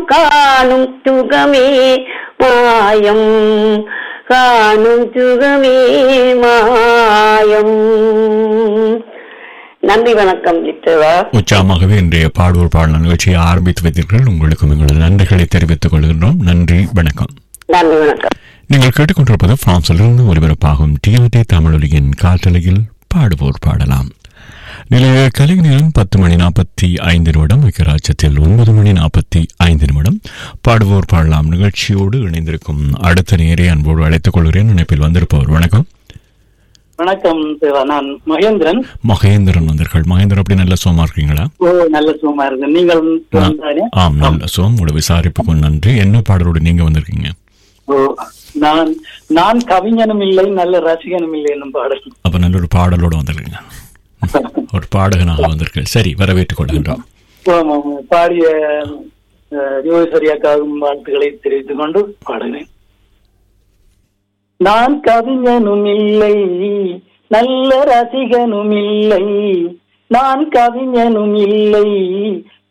காணும் சுகமே மாயம் காணும் சுகமே மாயம் நன்றி வணக்கம் சித்தவா உற்சாகமாகவே இன்றைய பாடுவோர் பாடல் நிகழ்ச்சியை ஆரம்பித்து வைத்தீர்கள் உங்களுக்கும் எங்களது நன்றிகளை தெரிவித்துக் கொள்கின்றோம் நன்றி வணக்கம் நன்றி வணக்கம் நீங்கள் கேட்டுக்கொண்டிருப்பது பிரான்சிலிருந்து ஒலிபரப்பாகும் டிஆர்டி தமிழொலியின் காற்றலையில் பாடுவோர் பாடலாம் நிலைய கலை நேரம் பத்து மணி நாற்பத்தி ஐந்து நிமிடம் ஐக்கியராஜ்யத்தில் ஒன்பது மணி நாற்பத்தி ஐந்து நிமிடம் பாடுவோர் பாடலாம் நிகழ்ச்சியோடு இணைந்திருக்கும் அடுத்த நேரே அன்போடு அழைத்துக் கொள்கிறேன் நினைப்பில் வந்திருப்பவர் வணக்கம் வணக்கம் தேவா நான் மகேந்திரன் மகேந்திரன் வந்தீர்கள் மகேந்திரன் அப்படி நல்ல சோமா இருக்கீங்களா ஓ நல்ல சுகமா இருக்கு நீங்கள் தானே? ஆம் நல்ல சோம் உங்களோட விசாரிப்புக்கு நன்றி என்ன பாடலோடு நீங்க வந்திருக்கீங்க ஓ நான் நான் கவிஞனும் இல்லை நல்ல ரசிகனும் இல்லை என்னும் பாடல் அப்ப நல்ல ஒரு பாடலோட வந்திருக்கீங்க ஒரு பாடகனாக வந்திருக்கீர்கள் சரி வரவேற்றுக் கொள்கின்றோம் ஆமாம், ஆமாம். பாடிய அஹ், யோகேஸ்வரி அக்காவும் வாழ்த்துக்களை தெரிவித்துக் கொண்டு பாடுகிறேன் நான் கவிஞனும் இல்லை நல்ல ரசிகனும் இல்லை நான் கவிஞனும் இல்லை